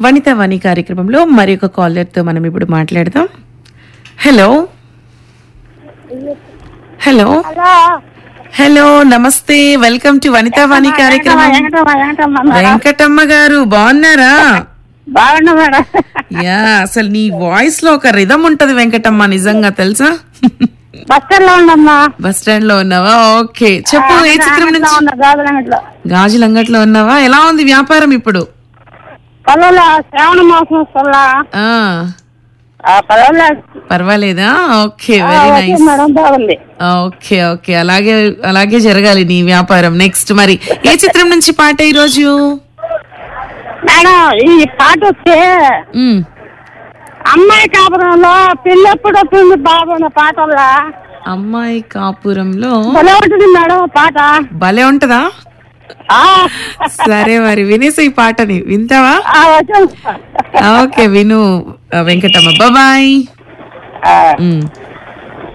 వనిత వాణి కార్యక్రమంలో మరి ఒక కాలర్తో మనం ఇప్పుడు మాట్లాడదాం హలో హలో హలో హలో నమస్తే వెల్కమ్ టు వనిత వాణి కార్యక్రమం వెంకటమ్మ వెంకటమ్మ మేడం వెంకటమ్మ గారు బాగున్నారా బాగున్నా మేడం యా అసలు నీ వాయిస్ లో ఒక రిధం ఉంటది వెంకటమ్మ నిజంగా తెలుసా బస్ స్టాండ్ లో ఉండమ్మా బస్ స్టాండ్ లో ఉన్నావా ఓకే చెప్పు ఏ చిత్రం నుంచి ఉన్నా గాజులంగట్లో గాజుల అంగట్లో ఉన్నావా ఎలా ఉంది వ్యాపారం ఇప్పుడు పొలంలో శ్రావణ మాసం వస్తుందా ఆ ఆ పొలంలో పర్వాలేదా ఓకే ఆ, వెరీ ఓకే నైస్ మేడం బాగుంది ఓకే ఓకే అలాగే అలాగే జరగాలి నీ వ్యాపారం నెక్స్ట్ మరి ఏ చిత్రం నుంచి పాట ఈరోజు మేడం ఈ పాట వస్తే మ్, అమ్మాయి కాపురంలో పెళ్ళెప్పుడు వస్తుంది బాగున్న పాటల్లో అమ్మాయి కాపురంలో భలే ఉంటుంది మేడం పాట భలే ఉంటదా ఆ, సరే మరి వినేసి ఈ పాటని వింటావా ఆ, వచ్చాను. ఓకే విను వెంకటమ్మ బాయ్ ఆ, మ్.